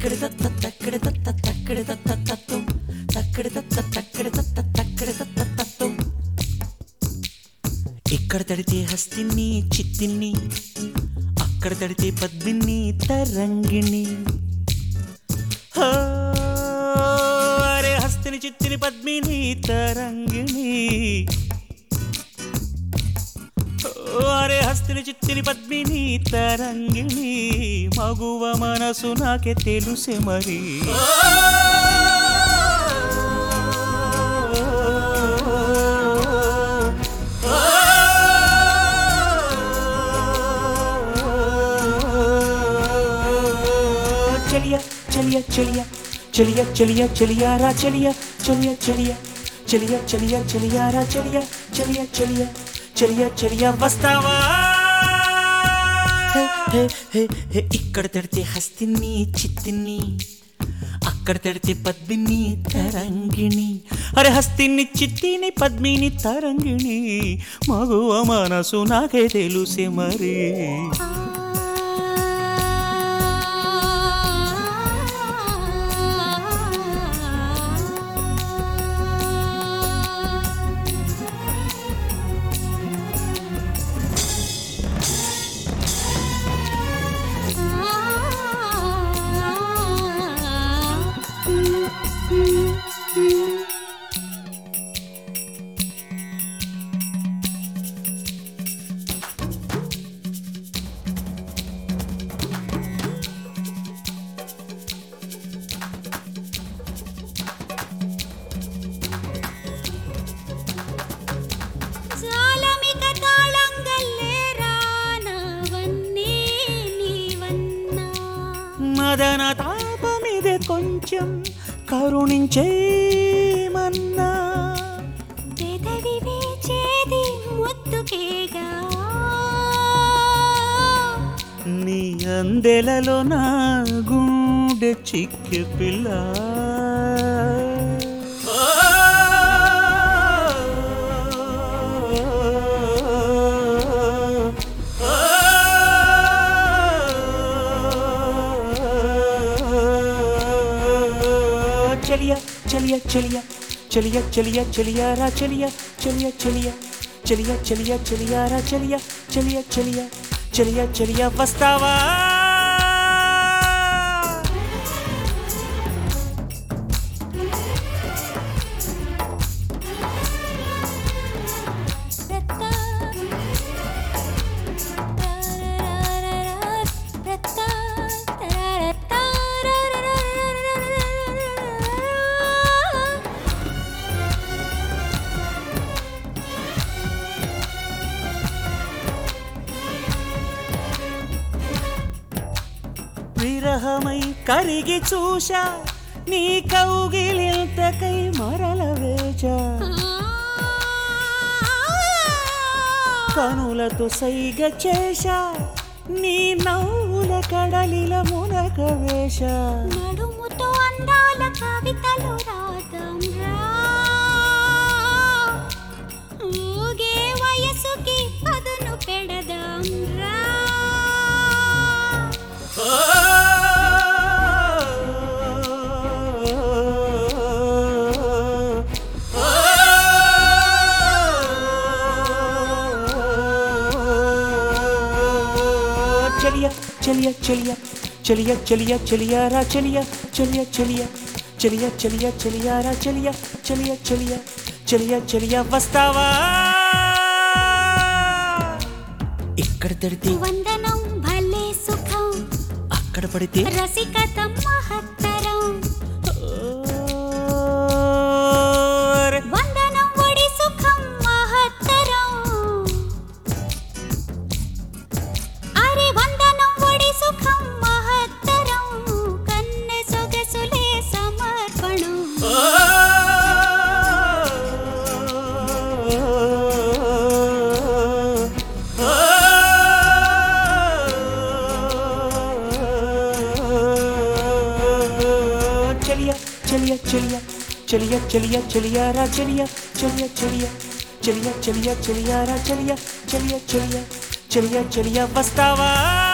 తక్కడి తత్త తక్కడి తత్త తక్కడి తత్త తత్తం తక్కడి తత్త తక్కడి తత్త తక్కడి తత్త తత్తం ఇక్కడ తడితే హస్తిని చిత్తిని అక్కడ తడితే పద్మిని తరంగిణి హో, అరే హస్తిని చిత్తిని పద్మిని తరంగిణి ఓ, అరే హస్తిని చిత్తిని పద్మిని తరంగిణి మగువ మనసు నాకే తెలుసే మరి చలియా చలియా చలియా చలియా చలియా చలియారా చలియా చలియా చలియా చలియా చలియా చలియారా చలియా చలియా చలియా చలియా చలియా వస్తావా హే, హే, హే, హే, ఇక్కడ తడితే హస్తిని చిత్తిని అక్కడ తడితే పద్మిని తరంగిణి అరే హస్తిని చిత్తిని పద్మిని తరంగిణి మగువ మనసు నాకే తెలుసే మరి సాలమిక తాళంగల్లేరానవన్నీ నీవన్నా మదన తాపమిదే కొంచెం కరుణించేమన్నా పెదవి వేచేది ముద్దుకేగా నీ అందెలలో నా గుండె చిక్కి పిల్ల చలియా చలియా చలియా చలియా చలియా చలియారా చలియా చలియా చలియా చలియా చలియా చలియారా చలియా చలియా చలియా చలియా చలియా వస్తావా రత్తా రత్తా విరహమై కరిగి చూశా నీ కౌగిలింతకై మరల వేచా కనులతో సైగ చేశా నీ నవ్వుల కడలిల మునక వేశా నడుముతో అందాల కవితలు రాద్దాం రా ఊగే వయసుకి పదును పెడదాం రా చలియా చలియా చలియా చలియా చలియా చలియారా చలియా చలియా చలియా చలియా చలియా చలియారా చలియా చలియా చలియా చలియా చలియా వస్తావా ఇక్కడ తడితే వందనం భలే సుఖం అక్కడ పడితే రసికత మహత్తరం ఓరే. వందనం ఒడి సుఖం మహత్తరం అరే వందనం ఒడి సుఖం మహత్తరం కన్నె సొగసులే సమర్పణం చలియా చలియా చలియా చలియా చలియా చలియారా చలియా చలియా చలియా చలియా చలియా చలియారా చలియా చలియా చలియా చలియా చలియా వస్తావా